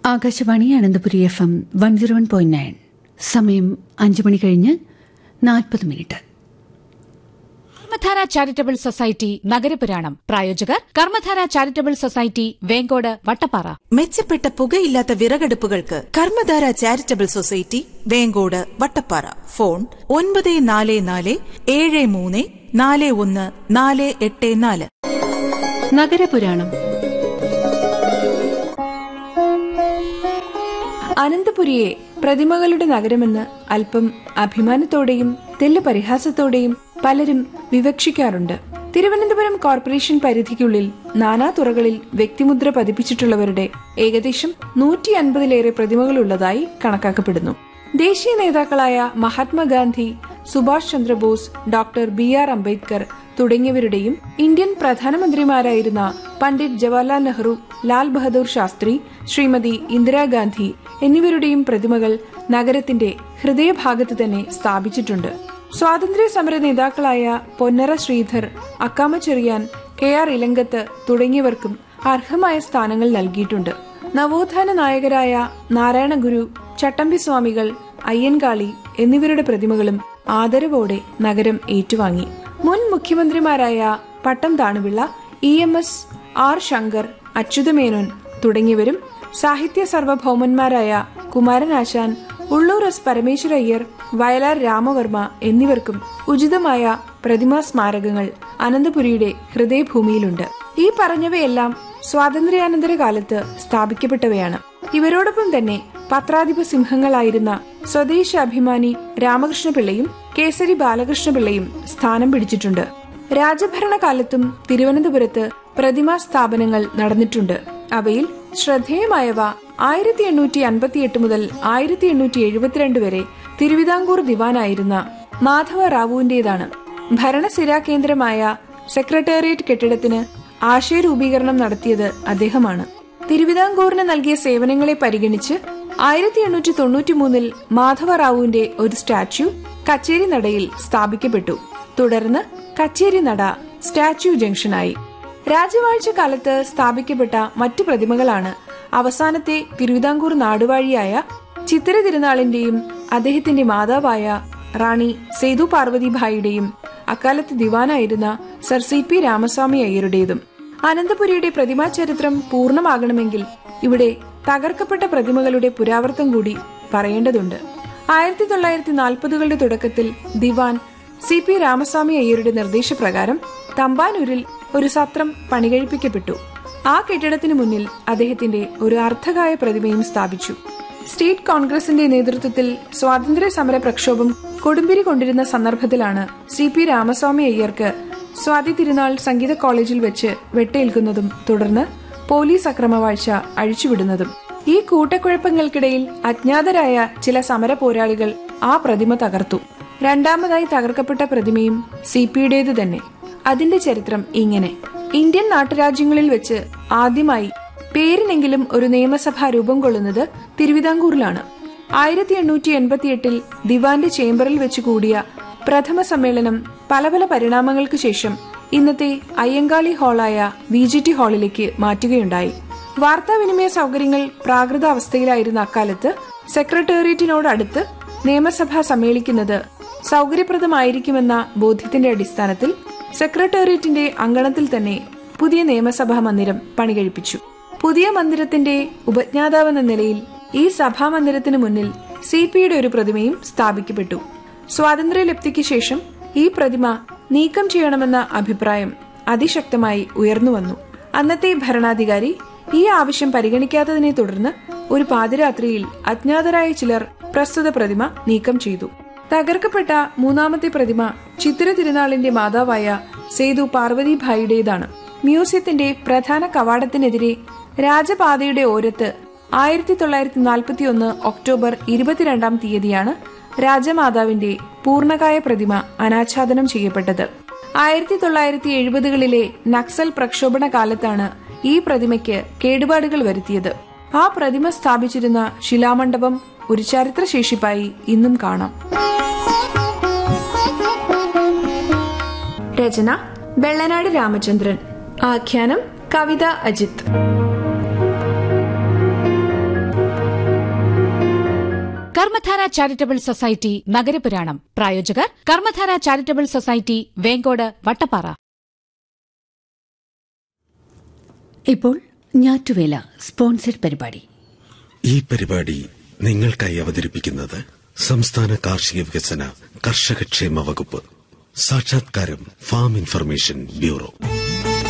Akashvani Ananthapuri F M one zero one point nine സമയം അഞ്ചു മണി കഴിഞ്ഞ് നാൽപ്പത് minute Karmadhara charitable society Nagarapuranam പ്രായോജകർ കർമ്മധാര ചാരിറ്റബിൾ സൊസൈറ്റി വേങ്കോട് വട്ടപ്പാറ മെച്ചപ്പെട്ട പുകയില്ലാത്ത വിറകടുപ്പുകൾക്ക് Karmadhara charitable society Venkode Vattappara phone ഒൻപത് നാല് നാല് ഏഴ് മൂന്ന് നാല് ഒന്ന് നാല് എട്ട് നാല് നഗരപുരാണം അനന്തപുരിയെ പ്രതിമകളുടെ നഗരമെന്ന് അല്പം അഭിമാനത്തോടെയും തെല്ലു പരിഹാസത്തോടെയും പലരും വിവക്ഷിക്കാറുണ്ട് തിരുവനന്തപുരം കോർപ്പറേഷൻ പരിധിക്കുള്ളിൽ നാനാ തുറകളിൽ വ്യക്തിമുദ്ര പതിപ്പിച്ചിട്ടുള്ളവരുടെ ഏകദേശം നൂറ്റി അൻപതിലേറെ പ്രതിമകളുള്ളതായി കണക്കാക്കപ്പെടുന്നു ദേശീയ നേതാക്കളായ Mahatma Gandhi Subhash Chandrabose doctor B R Ambedkar തുടങ്ങിയവരുടെയും ഇന്ത്യൻ പ്രധാനമന്ത്രിമാരായിരുന്ന പണ്ഡിറ്റ് ജവഹർലാൽ നെഹ്റു ലാൽ ബഹദൂർ ശാസ്ത്രി ശ്രീമതി ഇന്ദിരാഗാന്ധി എന്നിവരുടെയും പ്രതിമകൾ നഗരത്തിന്റെ ഹൃദയഭാഗത്ത് തന്നെ സ്ഥാപിച്ചിട്ടുണ്ട് സ്വാതന്ത്ര്യ സമര നേതാക്കളായ പൊന്നറ ശ്രീധർ അക്കാമ ചെറിയാൻ കെ ആർ ഇലങ്കത്ത് തുടങ്ങിയവർക്കും അർഹമായ സ്ഥാനങ്ങൾ നൽകിയിട്ടുണ്ട് നവോത്ഥാന നായകരായ നാരായണഗുരു ചട്ടമ്പി സ്വാമികൾ അയ്യൻകാളി എന്നിവരുടെ പ്രതിമകളും ആദരവോടെ നഗരം ഏറ്റുവാങ്ങി മുൻ മുഖ്യമന്ത്രിമാരായ Pattom Thanu Pillai E M S R Sankar Achutha Menon തുടങ്ങിയവരും സാഹിത്യ സർവഭൗമന്മാരായ കുമാരനാശാൻ ഉള്ളൂർ എസ് പരമേശ്വരയ്യർ വയലാർ രാമവർമ്മ എന്നിവർക്കും ഉചിതമായ പ്രതിമാ സ്മാരകങ്ങൾ അനന്തപുരിയുടെ ഹൃദയഭൂമിയിലുണ്ട് ഈ പറഞ്ഞവയെല്ലാം സ്വാതന്ത്ര്യാനന്തര കാലത്ത് സ്ഥാപിക്കപ്പെട്ടവയാണ് ഇവരോടൊപ്പം തന്നെ പത്രാധിപ സിംഹങ്ങളായിരുന്ന സ്വദേശ അഭിമാനി രാമകൃഷ്ണപിള്ളയും കേസരി ബാലകൃഷ്ണപിള്ളയും സ്ഥാനം പിടിച്ചിട്ടുണ്ട് രാജഭരണകാലത്തും തിരുവനന്തപുരത്ത് പ്രതിമാ സ്ഥാപനങ്ങൾ നടന്നിട്ടുണ്ട് അവയിൽ ശ്രദ്ധേയമായവ ആയിരത്തി എണ്ണൂറ്റി അൻപത്തിയെട്ട് മുതൽ ആയിരത്തി എണ്ണൂറ്റി എഴുപത്തിരണ്ട് വരെ തിരുവിതാംകൂർ ദിവാനായിരുന്ന മാധവ റാവുവിന്റേതാണ് ഭരണസിരാ കേന്ദ്രമായ സെക്രട്ടേറിയറ്റ് കെട്ടിടത്തിന് ആശയരൂപീകരണം നടത്തിയത് അദ്ദേഹമാണ് തിരുവിതാംകൂറിന് നൽകിയ സേവനങ്ങളെ പരിഗണിച്ച് ആയിരത്തി എണ്ണൂറ്റി തൊണ്ണൂറ്റി മൂന്നിൽ മാധവ റാവുവിന്റെ ഒരു സ്റ്റാച്യു കച്ചേരി നടയിൽ സ്ഥാപിക്കപ്പെട്ടു തുടർന്ന് കച്ചേരി നട സ്റ്റാച്യു ജംഗ്ഷനായി രാജവാഴ്ച കാലത്ത് സ്ഥാപിക്കപ്പെട്ട മറ്റു പ്രതിമകളാണ് അവസാനത്തെ തിരുവിതാംകൂർ നാടുവാഴിയായ ചിത്തിര തിരുനാളിന്റെയും അദ്ദേഹത്തിന്റെ മാതാവായ റാണി സേതു പാർവതിഭായിയുടെയും അക്കാലത്ത് ദിവാനായിരുന്ന സർ സി പി രാമസ്വാമി അയ്യരുടേതും അനന്തപുരിയുടെ പ്രതിമാ ചരിത്രം പൂർണ്ണമാകണമെങ്കിൽ ഇവിടെ തകർക്കപ്പെട്ട പ്രതിമകളുടെ പുരാവർത്തം കൂടി പറയേണ്ടതുണ്ട് ആയിരത്തി തൊള്ളായിരത്തി നാൽപ്പതുകളുടെ തുടക്കത്തിൽ ദിവാൻ സി പി രാമസ്വാമി അയ്യരുടെ നിർദ്ദേശപ്രകാരം തമ്പാനൂരിൽ ഒരു സത്രം പണികഴിപ്പിക്കപ്പെട്ടു ആ കെട്ടിടത്തിന് മുന്നിൽ അദ്ദേഹത്തിന്റെ ഒരു അർത്ഥകായ പ്രതിമയും സ്ഥാപിച്ചു സ്റ്റേറ്റ് കോൺഗ്രസിന്റെ നേതൃത്വത്തിൽ സ്വാതന്ത്ര്യ സമര പ്രക്ഷോഭം കൊടുമ്പിരി കൊണ്ടിരുന്ന സന്ദർഭത്തിലാണ് സി പി രാമസ്വാമി അയ്യർക്ക് സ്വാതി തിരുനാൾ സംഗീത കോളേജിൽ വെച്ച് വെട്ടേൽക്കുന്നതും തുടർന്ന് പോലീസ് അക്രമവാഴ്ച അഴിച്ചുവിടുന്നതും ഈ കൂട്ടക്കുഴപ്പങ്ങൾക്കിടയിൽ അജ്ഞാതരായ ചില സമര പോരാളികൾ ആ പ്രതിമ തകർത്തു രണ്ടാമതായി തകർക്കപ്പെട്ട പ്രതിമയും സി പിയുടേത് തന്നെ അതിന്റെ ചരിത്രം ഇങ്ങനെ ഇന്ത്യൻ നാട്ടുരാജ്യങ്ങളിൽ വെച്ച് ആദ്യമായി പേരിനെങ്കിലും ഒരു നിയമസഭ രൂപം കൊള്ളുന്നത് തിരുവിതാംകൂറിലാണ് ആയിരത്തി എണ്ണൂറ്റി എൺപത്തിയെട്ടിൽ ദിവാന്റെ ചേംബറിൽ വെച്ച് കൂടിയ പ്രഥമ സമ്മേളനം പല പല പരിണാമങ്ങൾക്ക് ശേഷം ഇന്നത്തെ അയ്യങ്കാളി ഹാളായ വി ജി ടി ഹാളിലേക്ക് മാറ്റുകയുണ്ടായി വാർത്താവിനിമയ സൗകര്യങ്ങൾ പ്രാകൃതാവസ്ഥയിലായിരുന്ന അക്കാലത്ത് സെക്രട്ടേറിയറ്റിനോട് അടുത്ത് നിയമസഭ സമ്മേളിക്കുന്നത് സൗകര്യപ്രദമായിരിക്കുമെന്ന ബോധ്യത്തിന്റെ അടിസ്ഥാനത്തിൽ സെക്രട്ടേറിയറ്റിന്റെ അങ്കണത്തിൽ തന്നെ പുതിയ നിയമസഭാ മന്ദിരം പണികഴിപ്പിച്ചു പുതിയ മന്ദിരത്തിന്റെ ഉപജ്ഞാതാവെന്ന നിലയിൽ ഈ സഭാ മന്ദിരത്തിന് മുന്നിൽ സി പിയുടെ ഒരു പ്രതിമയും സ്ഥാപിക്കപ്പെട്ടു സ്വാതന്ത്ര്യലബ്ധിക്ക് ശേഷം ഈ പ്രതിമ നീക്കം ചെയ്യണമെന്ന അഭിപ്രായം അതിശക്തമായി ഉയർന്നു വന്നു അന്നത്തെ ഭരണാധികാരി ഈ ആവശ്യം പരിഗണിക്കാത്തതിനെ തുടർന്ന് ഒരു പാതിരാത്രിയിൽ അജ്ഞാതരായ ചിലർ പ്രസ്തുത പ്രതിമ നീക്കം ചെയ്തു തകർക്കപ്പെട്ട മൂന്നാമത്തെ പ്രതിമ ചിത്തിര തിരുനാളിന്റെ മാതാവായ സേതു പാർവതിഭായിയുടേതാണ് മ്യൂസിയത്തിന്റെ പ്രധാന കവാടത്തിനെതിരെ രാജപാതയുടെ ഓരത്ത് ആയിരത്തി തൊള്ളായിരത്തി നാൽപ്പത്തി ഒന്ന് ഒക്ടോബർ ഇരുപത്തിരണ്ടാം തീയതിയാണ് രാജമാതാവിന്റെ പൂർണ്ണകായ പ്രതിമ അനാച്ഛാദനം ചെയ്യപ്പെട്ടത് ആയിരത്തി തൊള്ളായിരത്തി എഴുപതുകളിലെ നക്സൽ പ്രക്ഷോഭണ കാലത്താണ് ഈ പ്രതിമയ്ക്ക് കേടുപാടുകൾ വരുത്തിയത് ആ പ്രതിമ സ്ഥാപിച്ചിരുന്ന ശിലാമണ്ഡപം ഒരു ചരിത്രശേഷിപ്പായി ഇന്നും കാണാം രചന വെള്ളനാട് രാമചന്ദ്രൻ ആഖ്യാനം കവിത അജിത് കർമ്മധാര ചാരിറ്റബിൾ സൊസൈറ്റി നഗരപുരാണം പ്രായോജകർ കർമ്മധാര ചാരിറ്റബിൾ സൊസൈറ്റി വേങ്കോട് വട്ടപ്പാറ ഇപ്പോൾ ഞാറ്റുവേല സ്പോൺസർഡ് പരിപാടി ഈ പരിപാടി നിങ്ങൾക്കായി അവതരിപ്പിക്കുന്നത് സംസ്ഥാന കാർഷിക വികസന കർഷകക്ഷേമ വകുപ്പ് സാക്ഷാത്കാരം ഫാം ഇൻഫർമേഷൻ ബ്യൂറോ